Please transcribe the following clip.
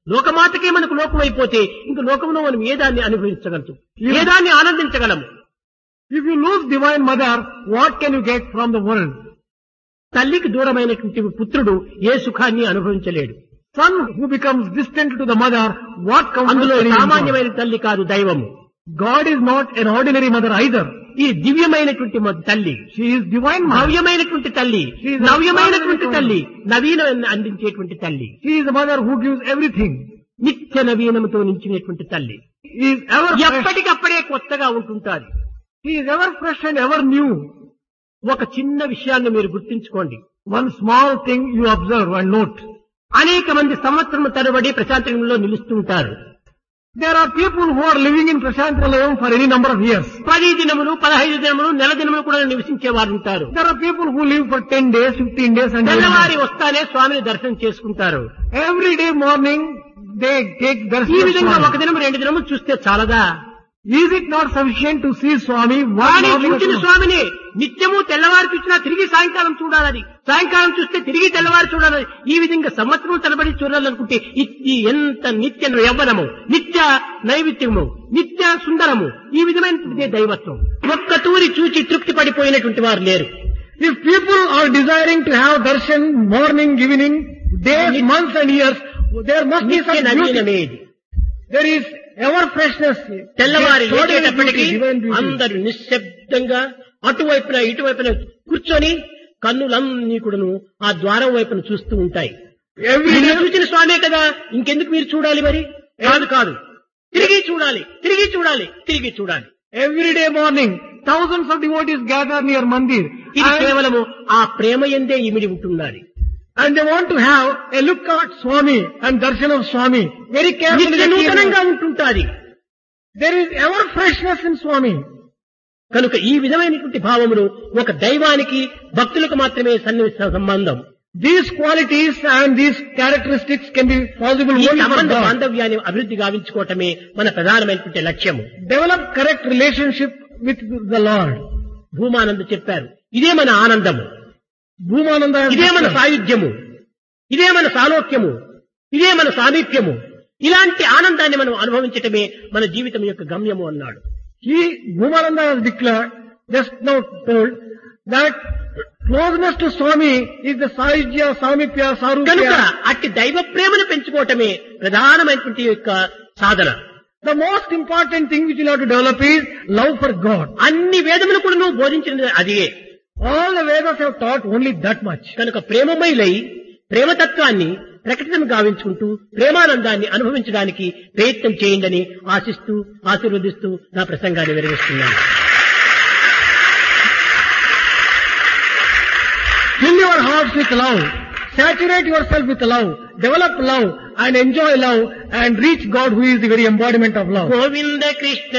లోకమాతకే మనకు లోకం అయిపోతే ఇంక లోకంలో మనం ఏ దాన్ని అనుభవించగలం ఏ దాన్ని ఆనందించగలము If you lose divine mother, what can you get from the world? తల్లికి దూరమైనటువంటి పుత్రుడు ఏ సుఖాన్ని అనుభవించలేడు Son who becomes distant to the mother, what comes అందులో from God? సామాన్యమైన తల్లి కాదు దైవము God is not an ordinary mother either. ఈ దివ్యమైనటువంటి మ- తల్లి She is divine mother. నవ్యమైనటువంటి తల్లి She is a నవ్యమైనటువంటి father. తల్లి నవీనం అందించేటువంటి తల్లి She is the mother who gives everything. నిత్య నవీనముతో నించినటువంటి తల్లి She is ever fresh. ఎప్పటికప్పుడే కొత్తగా ఉంటుంటారు She is ever fresh and ever new. ఒక చిన్న విషయాన్ని మీరు గుర్తించుకోండి One small thing you observe and note. అనేక మంది సంవత్సరం తరబడి ప్రశాంతంలో నిలుస్తూ ఉంటారు There are people who are living in Prashantalayam for any number of years. పది దినములు పదహైదు దినములు నెల దినములు కూడా నివసించే వారు ఉంటారు There are people who live for 10 days, 15 days and తెల్లవారి వస్తానే స్వామిని దర్శనం చేసుకుంటారు every day morning they take ఈ darshan of విధంగా ఒక Swami. దినం రెండు దినములు చూస్తే చాలదా Is it not sufficient to see Swami one కానీ morning చూసిన at a- స్వామిని నిత్యము తెల్లవారు చూసినా తిరిగి సాయంకాలం చూడాలని సాయంకాలం చూస్తే తిరిగి తెల్లవారు చూడాలని ఈ విధంగా సంవత్సరం తరబడి చూడాలనుకుంటే ఇది ఎంత నిత్య యవ్వనము నిత్య నైవిత్యము నిత్య సుందరము ఈ విధమైనటువంటి దైవత్వం ఒక్క తూరి చూచి తృప్తి పడిపోయినటువంటి వారు లేరు If people are desiring to have darshan morning, evening, days, months and years, there must be నిత్య some beauty. నవీనమే ఇది There is ever freshness. తెల్లవారి Extraordinary లేచేటప్పటికి beauty, divine beauty. అందరూ నిశ్శబ్దంగా అటువైపున ఇటువైపున కూర్చొని కన్నులన్నీ కూడాను ఆ ద్వారం వైపున చూస్తూ ఉంటాయి Every నిన్న day, చూసిన స్వామే కదా ఇంకెందుకు మీరు చూడాలి మరి కాదు కాదు తిరిగి చూడాలి తిరిగి చూడాలి తిరిగి చూడాలి every day morning, thousands of devotees gather near Mandir ఇది and, కేవలము ఆ ప్రేమ ఎందే ఇమిడి ఉంటున్నది and they want to have a look at Swami and darshan of Swami. Very carefully. నిత్య they నూతనంగా keep- ఉంటుంటాది There is ever freshness in Swami. కనుక ఈ విధమైనటువంటి భావములు ఒక దైవానికి భక్తులకు మాత్రమే సన్నిహిత సంబంధం These qualities and these characteristics can be possible ఈ only for సంబంధ God. బాంధవ్యాన్ని అభివృద్ధి గావించుకోవటమే మన ప్రధానమైనటువంటి లక్ష్యము Develop correct relationship with the Lord. భూమానంద చెప్పారు ఇదే మన ఆనందము Bhumananda has ఇదే మన declared, సాయుధ్యము ఇదే మన సాలోక్యము ఇదే మన సామీప్యము ఇలాంటి ఆనందాన్ని మనం అనుభవించటమే మన జీవితం యొక్క గమ్యము అన్నాడు He, Bhumananda has declared, just now told, that closeness to Swami is the Sahyajya, Samipya, కనుక Sarupya. అట్టి దైవ ప్రేమను పెంచుకోవటమే ప్రధానమైనటువంటి యొక్క సాధన The most important thing which you have to develop is love for God. అన్ని వేదములు కూడా నువ్వు బోధించినది అదే All the Vedas have taught only that much. కనుక ప్రేమమయులై ప్రేమతత్వాన్ని ప్రకటన గావించుకుంటూ ప్రేమానందాన్ని అనుభవించడానికి ప్రయత్నం చేయండి ఆశిస్తూ ఆశీర్వదిస్తూ నా ప్రసంగాన్ని విరమిస్తున్నాను Fill your hearts with love. Saturate yourself with love. Develop love and enjoy love and reach God who is the very embodiment of love. Govinda Krishna